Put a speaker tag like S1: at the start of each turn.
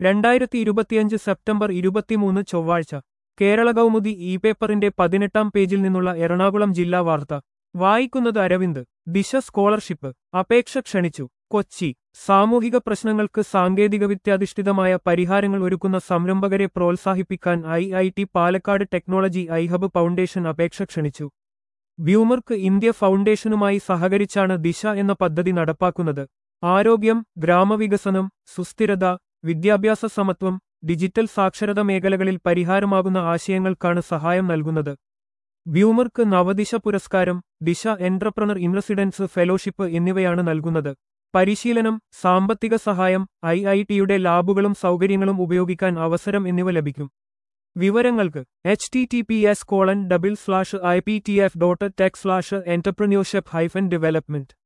S1: രണ്ടായിരത്തി ഇരുപത്തിയഞ്ച് സെപ്റ്റംബർ ഇരുപത്തിമൂന്ന് ചൊവ്വാഴ്ച കേരള കൗമുദി ഇ പേപ്പറിന്റെ പതിനെട്ടാം പേജിൽ നിന്നുള്ള എറണാകുളം ജില്ലാ വാർത്ത വായിക്കുന്നത് അരവിന്ദ് ദിശ സ്കോളർഷിപ്പ് അപേക്ഷ ക്ഷണിച്ചു കൊച്ചി സാമൂഹിക പ്രശ്നങ്ങൾക്ക് സാങ്കേതിക വിദ്യാധിഷ്ഠിതമായ പരിഹാരങ്ങൾ ഒരുക്കുന്ന സംരംഭകരെ പ്രോത്സാഹിപ്പിക്കാൻ I I T Palakkad technology i hub foundation അപേക്ഷ ക്ഷണിച്ചു വ്യൂമർക്ക് ഇന്ത്യ ഫൗണ്ടേഷനുമായി സഹകരിച്ചാണ് ദിശ എന്ന പദ്ധതി നടപ്പാക്കുന്നത് ആരോഗ്യം ഗ്രാമവികസനം സുസ്ഥിരത വിദ്യാഭ്യാസ സമത്വം ഡിജിറ്റൽ സാക്ഷരത മേഖലകളിൽ പരിഹാരമാകുന്ന ആശയങ്ങൾക്കാണ് സഹായം നൽകുന്നത് വ്യൂമർക്ക് നവദിശ പുരസ്കാരം ദിശ എന്റർപ്രണർ ഇൻ റെസിഡൻസ് ഫെലോഷിപ്പ് എന്നിവയാണ് നൽകുന്നത് പരിശീലനം സാമ്പത്തിക സഹായം ഐ ഐ ടിയുടെ ലാബുകളും സൗകര്യങ്ങളും ഉപയോഗിക്കാൻ അവസരം എന്നിവ ലഭിക്കും വിവരങ്ങൾക്ക് H T T P S colon double slash I P T F dot tech slash entrepreneurship hyphen development